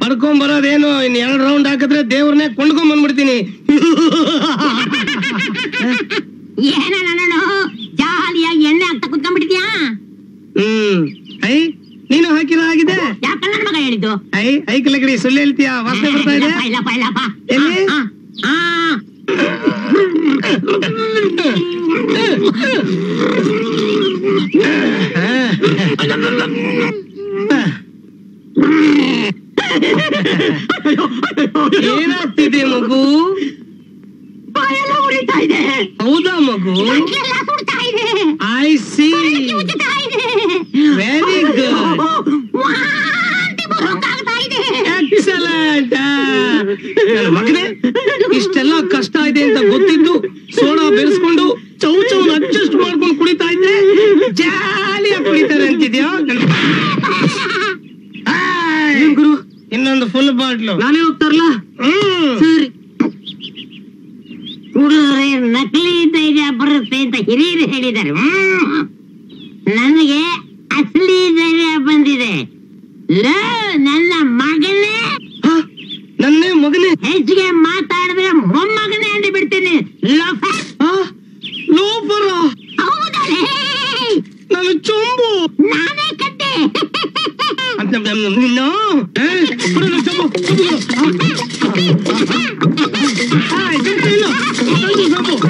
ಪಡ್ಕೊಂಡ್ ಬರೋದೇನು ಇನ್ ಎರಡ್ ರೌಂಡ್ ಹಾಕಿದ್ರೆ ದೇವ್ರನ್ನೇ ಕೊಂಡ್ಕೊಂಡ್ ಬಂದ್ಬಿಡ್ತೀನಿ ಏನ ನಾನು ಜಾಲಿಯಾಗಿ ಎಣ್ಣೆ ಆಗ್ತಾ ಕುತ್ಕೊಂಡ್ಬಿಟ್ಟಿದ್ಯಾ ಹ್ಮ್ ಐ ನೀನು ಹಾಕಿರೋ ಆಗಿದೆ ಯಾಕ ನನ್ನ ಮಗ ಹೇಳಿದ್ದು ಐ ಐ ಕಲಗಡಿ ಸುಳ್ಳು ಹೇಳ್ತೀಯಾ ವಾಸನೆ ಬರ್ತಾ ಇದೆ ಇಲ್ಲಪ್ಪ ಇಲ್ಲಪ್ಪ ಇಲ್ಲಪ್ಪ ಎಲ್ಲಿ? ಆ, ಆ, ಆ. ಏನಾಗ್ತಿದೆ ಮಗು ಬಾಯೆಲ್ಲ ಉರಿತಾ ಇದೆ ಹೌದಾ ಮಗು ಎಲ್ಲ ಸುಡ್ತಾ ಇದೆ ಐ ಸಿ ಕರಗಿ ಉಜ್ಜುತ್ತಾ ಇದೆ ವೆರಿ ಗುಡ್ ವಾಂತಿ ಬರೋಂಗಾಗ್ತಾ ಇದೆ ಎಕ್ಸಲೆಂಟ್ ಮಗನೇ ಇಷ್ಟೆಲ್ಲ ಕಷ್ಟ ಇದೆ ಅಂತ ಗೊತ್ತಿದ್ದು ಸೋಡಾ ಬೆರೆಸ್ಕೊಂಡು ಚೌ ಚೌ ಅಡ್ಜಸ್ಟ್ ಮಾಡ್ಕೊಂಡು ಕುಡಿತಾ ಇದ್ರೆ ಜಾಲಿಯಾಗಿ ಕುಡಿತಾರೆ ಅಂತಿದ್ಯಾ ಗುರು ಇನ್ನೊಂದು ಫುಲ್ ಬಾಟ್ಲು ನಾನೇ ಹೋಗ್ತಾರಲ್ಲ ಹ್ಮ್ ಸರಿ ಹುಡುಗರೆ ನಕಲಿ ಧೈರ್ಯ ಬರುತ್ತೆ ಅಂತ ಹಿರಿಯರು ಹೇಳಿದ್ದಾರೆ ಹ್ಮ್. ನನಗೆ ಅಸಲಿ ಧೈರ್ಯ ಬಂದಿದೆ ಲೋ, ನನ್ನ ಮಗನೇ ಹ? ನನ್ನೇ ಮಗನೇ ಹೆಚ್ಚಿಗೆ ಮಾತಾಡಿದ್ರೆ ಮೊಮ್ಮಗನೇ ಅಂದು ಬಿಡ್ತೀನಿ ಲೋಫ. ಆ? ಲೋಫರ ಹೌದಲೇ ನಾನು ಚೊಂಬು ನಾನೇ ಕದ್ದೆ ಅಂತ ನಿನ್ನ ಏ, ಕೊಡು ನನ್ನ ಚೊಂಬು, ಚೊಂಬು ಕೊಡು. ಆ, ಇದಕ್ಕೆ ಇಲ್ಲ. ಇದಕ್ಕೆ ಚೊಂಬು.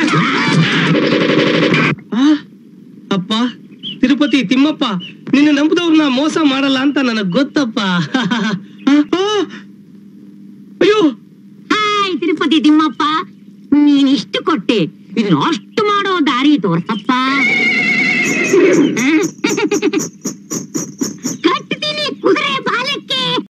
ಆ, ಅಪ್ಪ ತಿರುಪತಿ ತಿಮ್ಮಪ್ಪ ನಿನ್ನ ನಂಬದವ್ರನ್ನ ಮೋಸ ಮಾಡಲ್ಲ ಅಂತ ನನಗ್ ಗೊತ್ತಪ್ಪ ಆ, ಆ, ಅಯ್ಯೋ ಹಾಯ್ ತಿರುಪತಿ ತಿಮ್ಮಪ್ಪ ನೀನ್ ಇಷ್ಟು ಕೊಟ್ಟೆ ಇದನ್ನ ಅಷ್ಟು ಮಾಡೋ ದಾರಿ ತೋರ್ಸಪ್ಪ